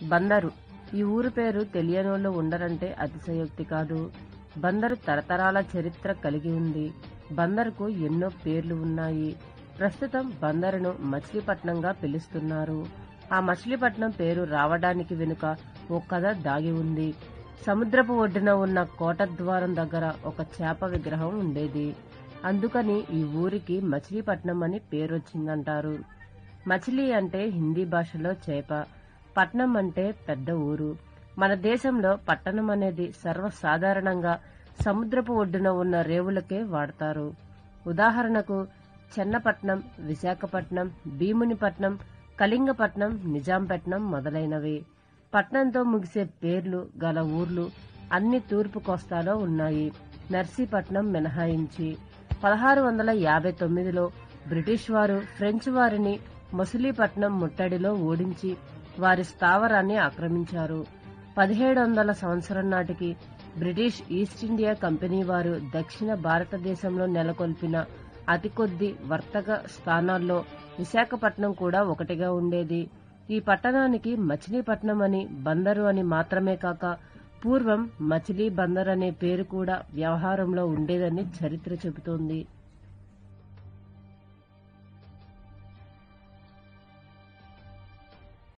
బందరు ఈ ఊరు పేరు తెలియనోళ్ళు ఉండరంటే అతిశయోక్తి కాదు బందరు తరతరాల చరిత్ర కలిగి ఉంది బందరుకు ఎన్నో పేర్లు ఉన్నాయి ప్రస్తుతం బందరును మచిలీపట్నంగా పిలుస్తున్నారు ఆ మచిలీపట్నం పేరు రావడానికి వెనుక ఓ కథ దాగి ఉంది సముద్రపు ఒడ్డున ఉన్న కోట ద్వారం దగ్గర ఒక చేప విగ్రహం ఉండేది అందుకని ఈ ఊరికి మచిలీపట్నం అని పేరొచ్చిందంటారు మచిలీ అంటే హిందీ భాషలో చేప పట్నం అంటే పెద్ద ఊరు మన దేశంలో పట్టణం అనేది సర్వసాధారణంగా సముద్రపు ఒడ్డున ఉన్న రేవులకే వాడతారు ఉదాహరణకు చెన్నపట్నం విశాఖపట్నం భీమునిపట్నం కళింగపట్నం నిజాంపట్నం మొదలైనవి పట్నంతో ముగిసే పేర్లు గల ఊర్లు అన్ని తూర్పు కోస్తాలో ఉన్నాయి నర్సీపట్నం మినహాయించి పదహారు వందల యాభై తొమ్మిదిలో బ్రిటిష్ వారు ఫ్రెంచ్ వారిని మచిలీపట్నం ముట్టడిలో ఓడించి వారి స్థావరాన్ని ఆక్రమించారు పదిహేడు వందల సంవత్సరం నాటికి బ్రిటిష్ ఈస్ట్ ఇండియా కంపెనీ వారు దక్షిణ భారతదేశంలో నెలకొల్పిన అతి కొద్ది వర్తక స్థానాల్లో విశాఖపట్నం కూడా ఒకటిగా ఉండేది ఈ పట్టణానికి మచిలీపట్నం అని బందరు అని మాత్రమే కాక పూర్వం మచిలీ బందర్ అనే పేరు కూడా వ్యవహారంలో ఉండేదని చరిత్ర చెబుతోంది